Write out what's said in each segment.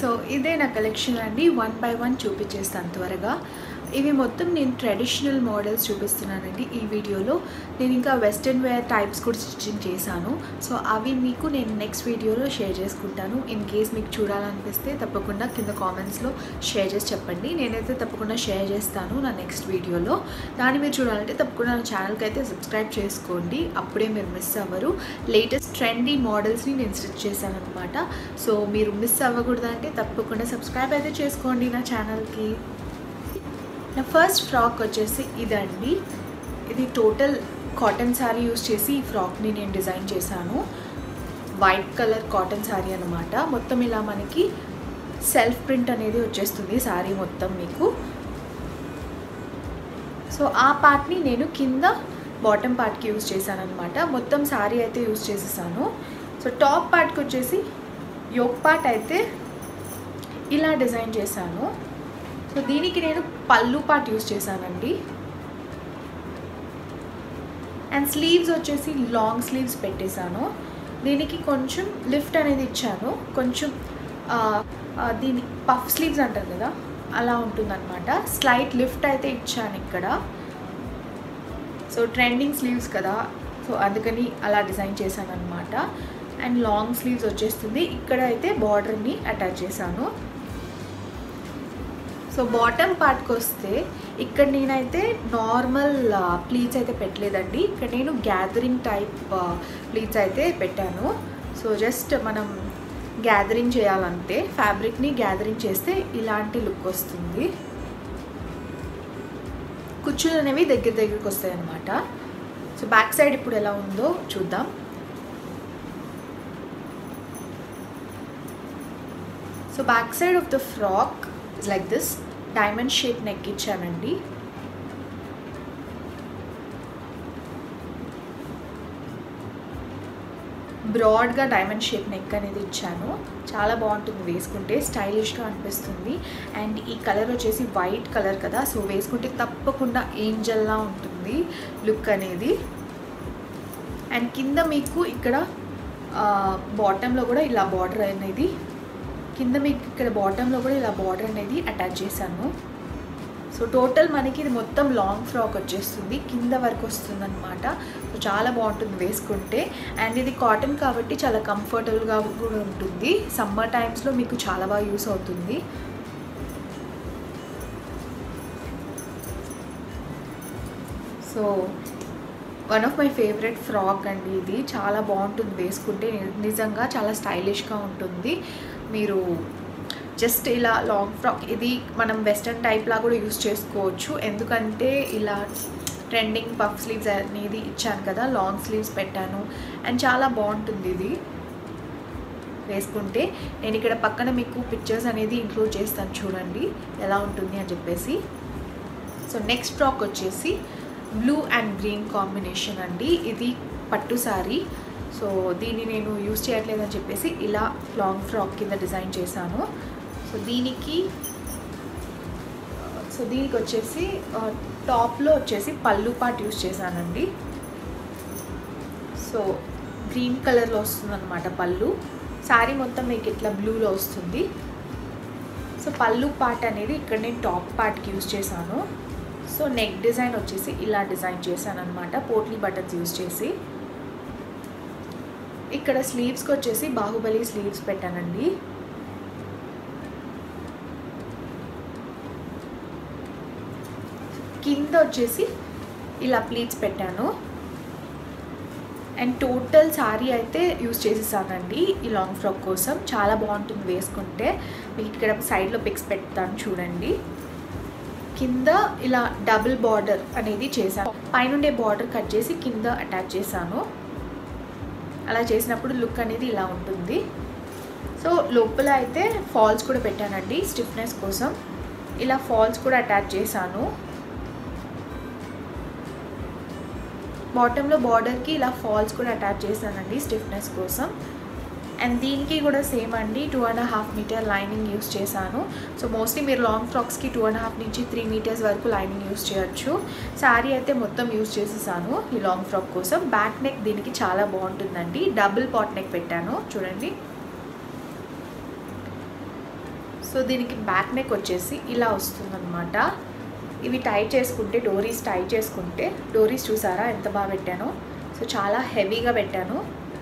so ఇదే నా collection అండి వన్ బై వన్ చూపించేస్తాను త్వరగా ఇవి మొత్తం నేను ట్రెడిషనల్ మోడల్స్ చూపిస్తున్నానండి ఈ వీడియోలో నేను ఇంకా వెస్ట్రన్ వేర్ టైప్స్ కూడా స్టిచ్చింగ్ చేశాను సో అవి మీకు నేను నెక్స్ట్ వీడియోలో షేర్ చేసుకుంటాను ఇన్ కేస్ మీకు చూడాలనిపిస్తే తప్పకుండా కింద కామెంట్స్లో షేర్ చేసి చెప్పండి నేనైతే తప్పకుండా షేర్ చేస్తాను నా నెక్స్ట్ వీడియోలో దాన్ని మీరు చూడాలంటే తప్పకుండా నా ఛానల్కి అయితే సబ్స్క్రైబ్ చేసుకోండి అప్పుడే మీరు మిస్ అవ్వరు లేటెస్ట్ ట్రెండీ మోడల్స్ని నేను స్టిచ్ చేశాను అనమాట సో మీరు మిస్ అవ్వకూడదంటే తప్పకుండా సబ్స్క్రైబ్ అయితే చేసుకోండి నా ఛానల్కి నా ఫస్ట్ ఫ్రాక్ వచ్చేసి ఇదండి ఇది టోటల్ కాటన్ శారీ యూస్ చేసి ఈ ఫ్రాక్ని నేను డిజైన్ చేశాను వైట్ కలర్ కాటన్ శారీ అనమాట మొత్తం ఇలా మనకి సెల్ఫ్ ప్రింట్ అనేది వచ్చేస్తుంది శారీ మొత్తం మీకు సో ఆ పార్ట్ని నేను కింద బాటమ్ పార్ట్కి యూజ్ చేశాను అనమాట మొత్తం శారీ అయితే యూజ్ చేసేసాను సో టాప్ పార్ట్కి వచ్చేసి యోక్ పార్ట్ అయితే ఇలా డిజైన్ చేశాను సో దీనికి నేను పళ్ళు పార్ట్ యూస్ చేశానండి అండ్ స్లీవ్స్ వచ్చేసి లాంగ్ స్లీవ్స్ పెట్టేశాను దీనికి కొంచెం లిఫ్ట్ అనేది ఇచ్చాను కొంచెం దీని పఫ్ స్లీవ్స్ అంటారు కదా అలా ఉంటుందన్నమాట స్లైట్ లిఫ్ట్ అయితే ఇచ్చాను ఇక్కడ సో ట్రెండింగ్ స్లీవ్స్ కదా సో అందుకని అలా డిజైన్ చేశాను అనమాట అండ్ లాంగ్ స్లీవ్స్ వచ్చేస్తుంది ఇక్కడ అయితే బార్డర్ని అటాచ్ చేశాను సో బాటమ్ పార్ట్కి వస్తే ఇక్కడ నేనైతే నార్మల్ ప్లీట్స్ అయితే పెట్టలేదండి ఇక్కడ నేను గ్యాదరింగ్ టైప్ ప్లీట్స్ అయితే పెట్టాను సో జస్ట్ మనం గ్యాదరింగ్ చేయాలంటే ఫ్యాబ్రిక్ని గ్యాదరింగ్ చేస్తే ఇలాంటి లుక్ వస్తుంది కుచ్చులు అనేవి దగ్గర దగ్గరికి వస్తాయి అన్నమాట సో బ్యాక్ సైడ్ ఇప్పుడు ఎలా ఉందో చూద్దాం so back side of the frock is like this diamond shape neck ఇచ్చానండి బ్రాడ్గా డైమండ్ షేప్ నెక్ అనేది ఇచ్చాను చాలా బాగుంటుంది వేసుకుంటే స్టైలిష్గా అనిపిస్తుంది అండ్ ఈ కలర్ వచ్చేసి వైట్ కలర్ కదా సో వేసుకుంటే తప్పకుండా ఏంజల్లా ఉంటుంది లుక్ అనేది అండ్ కింద మీకు ఇక్కడ బాటంలో కూడా ఇలా బార్డర్ అనేది కింద మీకు ఇక్కడ బాటంలో కూడా ఇలా బార్డర్ అనేది అటాచ్ చేశాను సో టోటల్ మనకి ఇది మొత్తం లాంగ్ ఫ్రాక్ వచ్చేస్తుంది కింద వరకు వస్తుంది అనమాట సో చాలా బాగుంటుంది వేసుకుంటే అండ్ ఇది కాటన్ కాబట్టి చాలా కంఫర్టబుల్గా కూడా ఉంటుంది సమ్మర్ టైమ్స్లో మీకు చాలా బాగా యూస్ అవుతుంది so one of my favourite frock అండి ఇది చాలా బాగుంటుంది వేసుకుంటే నిజంగా చాలా స్టైలిష్గా ఉంటుంది మీరు జస్ట్ ఇలా లాంగ్ ఫ్రాక్ ఇది మనం వెస్ట్రన్ టైప్లా కూడా యూస్ చేసుకోవచ్చు ఎందుకంటే ఇలా ట్రెండింగ్ పఫ్ స్లీవ్స్ అనేది ఇచ్చాను కదా లాంగ్ స్లీవ్స్ పెట్టాను అండ్ చాలా బాగుంటుంది ఇది వేసుకుంటే నేను ఇక్కడ పక్కన మీకు పిక్చర్స్ అనేది ఇంక్లూడ్ చేస్తాను చూడండి ఎలా ఉంటుంది అని చెప్పేసి సో నెక్స్ట్ ఫ్రాక్ వచ్చేసి బ్లూ అండ్ గ్రీన్ కాంబినేషన్ అండి ఇది పట్టు శారీ సో దీన్ని నేను యూస్ చేయట్లేదని చెప్పేసి ఇలా లాంగ్ ఫ్రాక్ కింద డిజైన్ చేశాను సో దీనికి సో దీనికి వచ్చేసి టాప్లో వచ్చేసి పళ్ళు పార్ట్ యూస్ చేశానండి సో గ్రీన్ కలర్లో వస్తుందన్నమాట పళ్ళు శారీ మొత్తం మీకు ఇట్లా బ్లూలో వస్తుంది సో పళ్ళు పార్ట్ అనేది ఇక్కడ నేను టాప్ పార్ట్కి యూస్ చేశాను సో నెక్ డిజైన్ వచ్చేసి ఇలా డిజైన్ చేశాను అనమాట పోట్లీ బటన్స్ యూస్ చేసి ఇక్కడ స్లీవ్స్కి వచ్చేసి బాహుబలి స్లీవ్స్ పెట్టానండి కింద వచ్చేసి ఇలా ప్లీట్స్ పెట్టాను అండ్ టోటల్ శారీ అయితే యూస్ చేసేసానండి ఈ లాంగ్ ఫ్రాక్ కోసం చాలా బాగుంటుంది వేసుకుంటే మీకు ఇక్కడ సైడ్లో పిక్స్ పెడతాను చూడండి కింద ఇలా డబుల్ బార్డర్ అనేది చేశాను పైనుండే బార్డర్ కట్ చేసి కింద అటాచ్ చేశాను అలా చేసినప్పుడు లుక్ అనేది ఇలా ఉంటుంది సో లోపల అయితే ఫాల్స్ కూడా పెట్టానండి స్టిఫ్నెస్ కోసం ఇలా ఫాల్స్ కూడా అటాచ్ చేశాను బాటంలో బార్డర్కి ఇలా ఫాల్స్ కూడా అటాచ్ చేశానండి స్టిఫ్నెస్ కోసం అండ్ దీనికి కూడా సేమ్ అండి two and half metre lining use చేశాను సో మోస్ట్లీ మీరు లాంగ్ ఫ్రాక్స్కి టూ అండ్ హాఫ్ నుంచి త్రీ మీటర్స్ వరకు లైనింగ్ యూస్ చేయొచ్చు శారీ అయితే మొత్తం యూస్ చేసేసాను ఈ లాంగ్ ఫ్రాక్ కోసం బ్యాక్ నెక్ దీనికి చాలా బాగుంటుందండి డబుల్ పాట్ నెక్ పెట్టాను చూడండి సో దీనికి బ్యాక్ నెక్ వచ్చేసి ఇలా వస్తుందన్నమాట ఇవి టై చేసుకుంటే డోరీస్ టై చేసుకుంటే డోరీస్ చూసారా ఎంత బాగా పెట్టానో సో చాలా హెవీగా పెట్టాను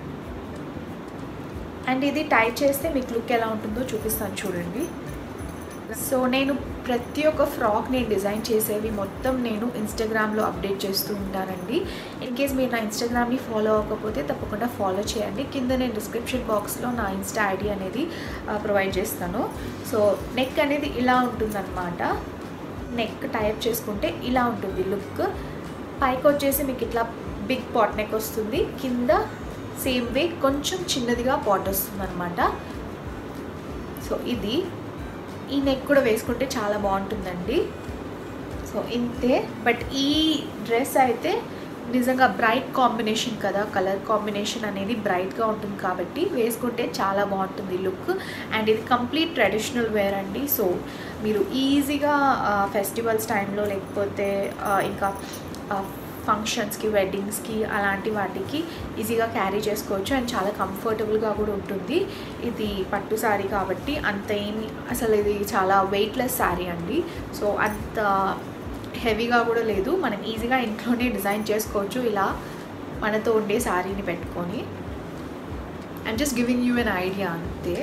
అండ్ ఇది టై చేస్తే మీకు లుక్ ఎలా ఉంటుందో చూపిస్తాను చూడండి సో నేను ప్రతి ఒక్క ఫ్రాక్ నేను డిజైన్ చేసేవి మొత్తం నేను ఇన్స్టాగ్రామ్లో అప్డేట్ చేస్తూ ఉంటానండి ఇన్ కేస్ మీరు నా ఇన్స్టాగ్రామ్ని ఫాలో అవ్వకపోతే తప్పకుండా ఫాలో చేయండి కింద నేను డిస్క్రిప్షన్ బాక్స్లో నా ఇన్స్టా ఐడి అనేది ప్రొవైడ్ చేస్తాను సో నెక్ అనేది ఇలా ఉంటుందన్నమాట నెక్ టైప్ చేసుకుంటే ఇలా ఉంటుంది లుక్ పైకి వచ్చేసి మీకు ఇట్లా బిగ్ పాట్ నెక్ వస్తుంది కింద సేమ్ వే కొంచెం చిన్నదిగా పాట్ వస్తుంది అనమాట సో ఇది ఈ నెక్ కూడా వేసుకుంటే చాలా బాగుంటుందండి సో ఇంతే బట్ ఈ డ్రెస్ అయితే నిజంగా బ్రైట్ కాంబినేషన్ కదా కలర్ కాంబినేషన్ అనేది బ్రైట్గా ఉంటుంది కాబట్టి వేసుకుంటే చాలా బాగుంటుంది లుక్ అండ్ ఇది కంప్లీట్ ట్రెడిషనల్ వేర్ అండి సో మీరు ఈజీగా ఫెస్టివల్స్ టైంలో లేకపోతే ఇంకా ఫంక్షన్స్కి వెడ్డింగ్స్కి అలాంటి వాటికి ఈజీగా క్యారీ చేసుకోవచ్చు అండ్ చాలా కంఫర్టబుల్గా కూడా ఉంటుంది ఇది పట్టు శారీ కాబట్టి అంత ఏమి అసలు ఇది చాలా వెయిట్లెస్ శారీ అండి సో అంత హెవీగా కూడా లేదు మనం ఈజీగా ఇంట్లోనే డిజైన్ చేసుకోవచ్చు ఇలా మనతో ఉండే శారీని పెట్టుకొని and just giving you an idea అంతే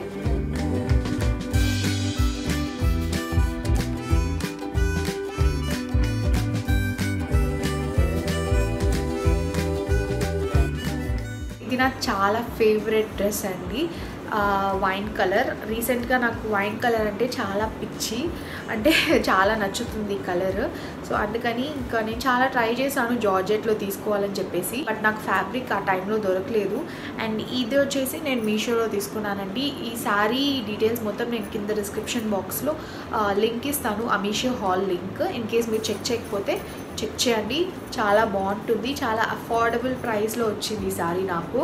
ఇది నాకు చాలా ఫేవరెట్ డ్రెస్ అండి వైన్ కలర్ రీసెంట్గా నాకు వైన్ కలర్ అంటే చాలా పిచ్చి అంటే చాలా నచ్చుతుంది ఈ కలర్ సో అందుకని ఇంకా నేను చాలా ట్రై చేశాను జార్జెట్లో తీసుకోవాలని చెప్పేసి బట్ నాకు ఫ్యాబ్రిక్ ఆ టైంలో దొరకలేదు అండ్ ఇది వచ్చేసి నేను మీషోలో తీసుకున్నానండి ఈ శారీ డీటెయిల్స్ మొత్తం నేను కింద డిస్క్రిప్షన్ బాక్స్లో లింక్ ఇస్తాను ఆ Meesho haul link in case మీరు చెక్ చేయకపోతే చెక్ చేయండి చాలా బాగుంటుంది చాలా అఫోర్డబుల్ ప్రైస్లో వచ్చింది ఈ శారీ నాకు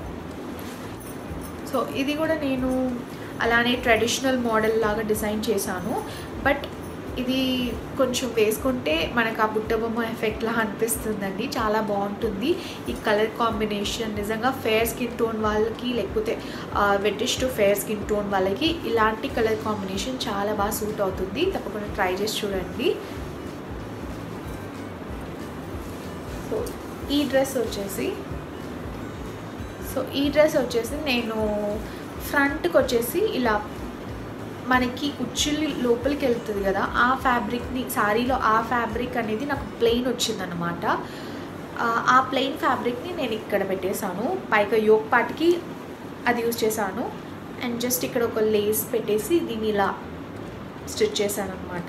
సో ఇది కూడా నేను అలానే ట్రెడిషనల్ మోడల్ లాగా డిజైన్ చేశాను బట్ ఇది కొంచెం వేసుకుంటే మనకు ఆ బుట్టబొమ్మ ఎఫెక్ట్లా అనిపిస్తుందండి చాలా బాగుంటుంది ఈ కలర్ కాంబినేషన్ నిజంగా ఫేర్ స్కిన్ టోన్ వాళ్ళకి లేకపోతే wheatish to fair skin tone వాళ్ళకి ఇలాంటి కలర్ కాంబినేషన్ చాలా బాగా సూట్ అవుతుంది తప్పకుండా ట్రై చేసి చూడండి సో ఈ డ్రెస్ వచ్చేసి సో ఈ డ్రెస్ వచ్చేసి నేను ఫ్రంట్కి వచ్చేసి ఇలా మనకి ఉచ్చులు లోపలికి వెళ్తుంది కదా ఆ ఫ్యాబ్రిక్ని శారీలో ఆ ఫ్యాబ్రిక్ అనేది నాకు ప్లెయిన్ వచ్చిందనమాట ఆ ప్లెయిన్ ఫ్యాబ్రిక్ని నేను ఇక్కడ పెట్టేశాను పైగా యోగ్ పాటికి అది యూజ్ చేశాను అండ్ జస్ట్ ఇక్కడ ఒక లేస్ పెట్టేసి దీన్ని ఇలా స్టిచ్ చేశాను అనమాట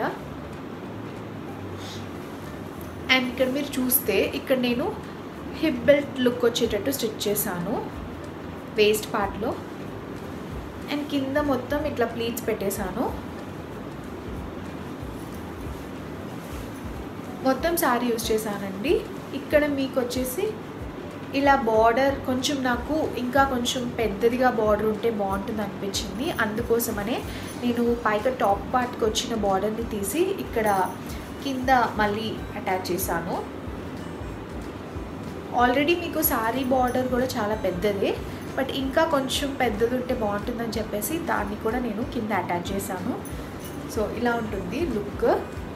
అండ్ ఇక్కడ మీరు చూస్తే ఇక్కడ నేను హిప్ బెల్ట్ లుక్ వచ్చేటట్టు స్టిచ్ చేశాను వేస్ట్ పార్ట్లో అండ్ కింద మొత్తం ఇట్లా ప్లీట్స్ పెట్టేశాను మొత్తం శారీ యూజ్ చేశానండి ఇక్కడ మీకు వచ్చేసి ఇలా బార్డర్ కొంచెం నాకు ఇంకా కొంచెం పెద్దదిగా బార్డర్ ఉంటే బాగుంటుంది అనిపించింది అందుకోసమనే నేను పైగా టాప్ పార్ట్కి వచ్చిన బార్డర్ని తీసి ఇక్కడ కింద మళ్ళీ అటాచ్ చేశాను ఆల్రెడీ మీకు శారీ బార్డర్ కూడా చాలా పెద్దదే బట్ ఇంకా కొంచెం పెద్దది ఉంటే బాగుంటుందని చెప్పేసి దాన్ని కూడా నేను కింద అటాచ్ చేశాను సో ఇలా ఉంటుంది లుక్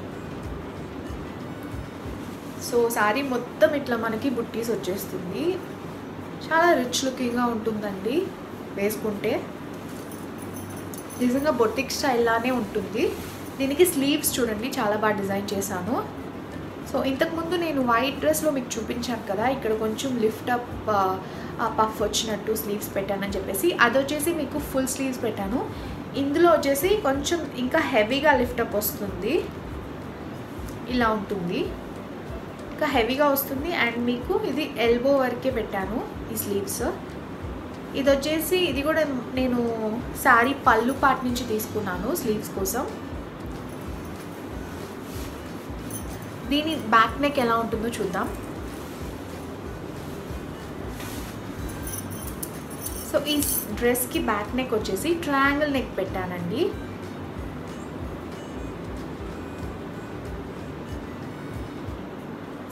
సో శారీ మొత్తం ఇట్లా మనకి బుట్టీస్ వచ్చేస్తుంది చాలా రిచ్ లుకింగ్గా ఉంటుందండి వేసుకుంటే నిజంగా బొటిక్ స్టైల్లానే ఉంటుంది దీనికి స్లీవ్స్ చూడండి చాలా బాగా డిజైన్ చేశాను సో ఇంతకుముందు నేను వైట్ డ్రెస్లో మీకు చూపించాను కదా ఇక్కడ కొంచెం లిఫ్ట్ అప్ పఫ్ వచ్చినట్టు స్లీవ్స్ పెట్టానని చెప్పేసి అది వచ్చేసి మీకు ఫుల్ స్లీవ్స్ పెట్టాను ఇందులో వచ్చేసి కొంచెం ఇంకా హెవీగా లిఫ్ట్ అప్ వస్తుంది ఇలా ఉంటుంది ఇంకా హెవీగా వస్తుంది అండ్ మీకు ఇది ఎల్బో వరకే పెట్టాను ఈ స్లీవ్స్ ఇది వచ్చేసి ఇది కూడా నేను శారీ పళ్ళు పార్ట్ నుంచి తీసుకున్నాను స్లీవ్స్ కోసం దీని బ్యాక్ నెక్ ఎలా ఉంటుందో చూద్దాం సో ఈ డ్రెస్కి బ్యాక్ నెక్ వచ్చేసి ట్రయాంగిల్ నెక్ పెట్టానండి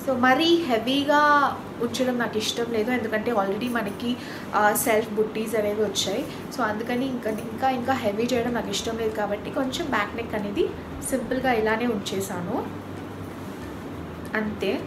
సో మరీ హెవీగా ఉంచడం నాకు ఇష్టం లేదు ఎందుకంటే ఆల్రెడీ మనకి సెల్ఫ్ బుట్టీస్ అనేవి వచ్చాయి సో అందుకని ఇంకా ఇంకా ఇంకా హెవీ చేయడం నాకు ఇష్టం లేదు కాబట్టి కొంచెం బ్యాక్ నెక్ అనేది సింపుల్గా ఇలానే ఉంచేసాను అంతే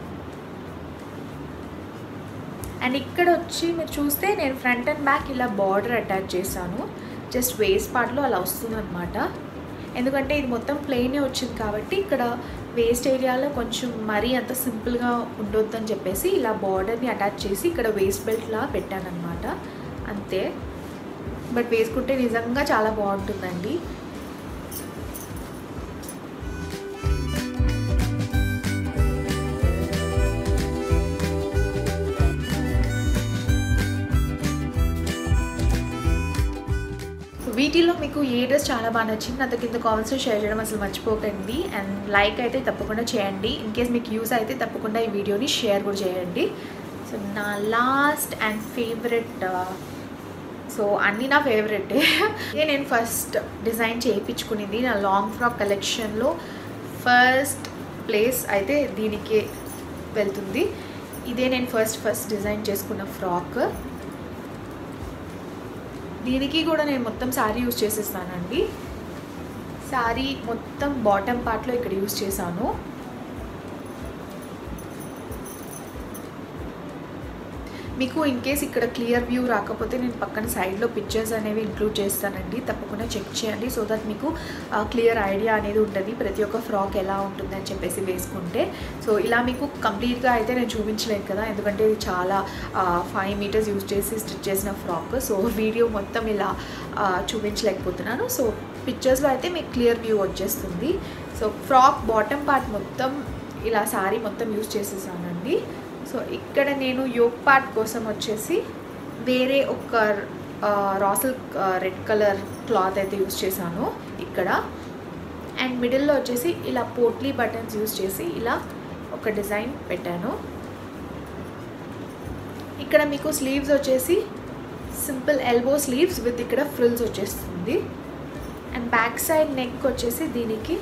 అండ్ ఇక్కడ వచ్చి మీరు చూస్తే నేను ఫ్రంట్ అండ్ బ్యాక్ ఇలా బార్డర్ అటాచ్ చేశాను జస్ట్ వేస్ట్ పార్ట్లో అలా వస్తుంది అనమాట ఎందుకంటే ఇది మొత్తం ప్లెయినే వచ్చింది కాబట్టి ఇక్కడ వేస్ట్ ఏరియాలో కొంచెం మరీ అంత సింపుల్గా ఉండొద్దని చెప్పేసి ఇలా బార్డర్ని అటాచ్ చేసి ఇక్కడ వేస్ట్ బెల్ట్లా పెట్టాను అనమాట అంతే బట్ వేసుకుంటే నిజంగా చాలా బాగుంటుందండి వీటిలో మీకు ఏ డ్రెస్ చాలా బాగా నచ్చింది నాతో కింద కామెంట్స్లో షేర్ చేయడం అసలు మర్చిపోకండి అండ్ లైక్ అయితే తప్పకుండా చేయండి ఇన్ కేస్ మీకు యూస్ అయితే తప్పకుండా ఈ వీడియోని షేర్ కూడా చేయండి సో నా లాస్ట్ అండ్ ఫేవరెట్ సో అన్నీ నా ఫేవరెటే ఇదే నేను ఫస్ట్ డిజైన్ చేయించుకునేది నా లాంగ్ ఫ్రాక్ కలెక్షన్లో ఫస్ట్ ప్లేస్ అయితే దీనికే వెళ్తుంది ఇదే నేను ఫస్ట్ ఫస్ట్ డిజైన్ చేసుకున్న ఫ్రాక్ దీనికి కూడా నేను మొత్తం శారీ యూజ్ చేసేస్తానండి శారీ మొత్తం బాటమ్ పార్ట్లో ఇక్కడ యూజ్ చేశాను మీకు ఇన్ కేస్ ఇక్కడ క్లియర్ వ్యూ రాకపోతే నేను పక్కన సైడ్లో పిక్చర్స్ అనేవి ఇంక్లూడ్ చేస్తానండి తప్పకుండా చెక్ చేయండి సో దట్ మీకు క్లియర్ ఐడియా అనేది ఉంటుంది ప్రతి ఒక్క ఫ్రాక్ ఎలా ఉంటుంది అని చెప్పేసి వేసుకుంటే సో ఇలా మీకు కంప్లీట్గా అయితే నేను చూపించలేదు కదా ఎందుకంటే ఇది చాలా ఫైవ్ మీటర్స్ యూజ్ చేసి స్టిచ్ చేసిన ఫ్రాక్ సో వీడియో మొత్తం ఇలా చూపించలేకపోతున్నాను సో పిక్చర్స్లో అయితే మీకు క్లియర్ వ్యూ వచ్చేస్తుంది సో ఫ్రాక్ బాటమ్ పార్ట్ మొత్తం ఇలా శారీ మొత్తం యూజ్ చేసేసానండి సో ఇక్కడ నేను యోగ్ పార్ట్ కోసం వచ్చేసి వేరే ఒక రాసల్ రెడ్ కలర్ క్లాత్ అయితే యూస్ చేశాను ఇక్కడ అండ్ మిడిల్లో వచ్చేసి ఇలా పోట్లీ బటన్స్ యూస్ చేసి ఇలా ఒక డిజైన్ పెట్టాను ఇక్కడ మీకు స్లీవ్స్ వచ్చేసి సింపుల్ ఎల్బో స్లీవ్స్ విత్ ఇక్కడ ఫ్రిల్స్ వచ్చేస్తుంది అండ్ బ్యాక్ సైడ్ నెక్ వచ్చేసి దీనికి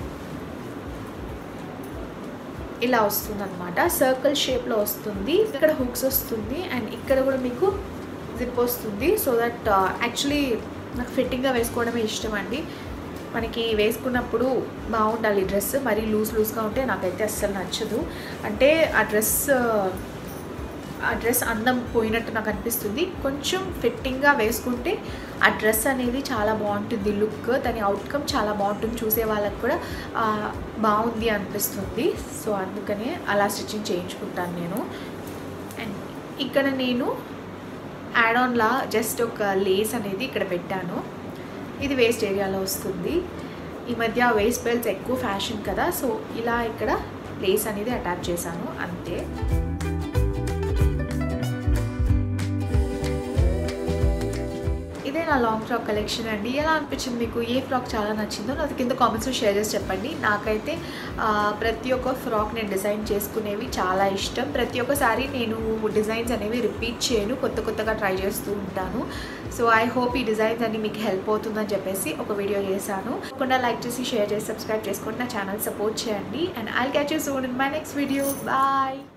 ఇలా వస్తుంది అనమాట సర్కిల్ షేప్లో వస్తుంది ఇక్కడ హుక్స్ వస్తుంది అండ్ ఇక్కడ కూడా మీకు జిప్ వస్తుంది సో దట్ యాక్చువల్లీ నాకు ఫిట్టింగ్గా వేసుకోవడమే ఇష్టం అండి మనకి వేసుకున్నప్పుడు బాగుండాలి డ్రెస్ మరీ లూజ్ లూజ్గా ఉంటే నాకైతే అస్సలు నచ్చదు అంటే ఆ డ్రెస్ ఆ డ్రెస్ అందం పోయినట్టు నాకు అనిపిస్తుంది కొంచెం ఫిట్టింగ్గా వేసుకుంటే ఆ డ్రెస్ అనేది చాలా బాగుంటుంది లుక్ దాని అవుట్కమ్ చాలా బాగుంటుంది చూసే వాళ్ళకి కూడా బాగుంది అనిపిస్తుంది సో అందుకనే అలా స్టిచ్చింగ్ చేయించుకుంటాను నేను అండ్ ఇక్కడ నేను యాడ్ ఆన్లా జస్ట్ ఒక లేస్ అనేది ఇక్కడ పెట్టాను ఇది వేస్ట్ ఏరియాలో వస్తుంది ఈ మధ్య వేస్ట్ బెల్ట్స్ ఎక్కువ ఫ్యాషన్ కదా సో ఇలా ఇక్కడ లేస్ అనేది అటాచ్ చేశాను అంతే ఇదే నా లాంగ్ ఫ్రాక్ కలెక్షన్ అండి ఎలా అనిపించింది మీకు ఏ ఫ్రాక్ చాలా నచ్చిందో నాకు కింద కామెంట్స్లో షేర్ చేసి చెప్పండి నాకైతే ప్రతి ఒక్క ఫ్రాక్ నేను డిజైన్ చేసుకునేవి చాలా ఇష్టం ప్రతి ఒక్కసారి నేను డిజైన్స్ అనేవి రిపీట్ చేయను కొత్త కొత్తగా ట్రై చేస్తూ ఉంటాను సో ఐ హోప్ ఈ డిజైన్స్ అన్ని మీకు హెల్ప్ అవుతుందని చెప్పేసి ఒక వీడియో చేశాను తప్పకుండా లైక్ చేసి షేర్ చేసి సబ్స్క్రైబ్ చేసుకొని నా ఛానల్ సపోర్ట్ చేయండి and I'll catch you soon in my next video bye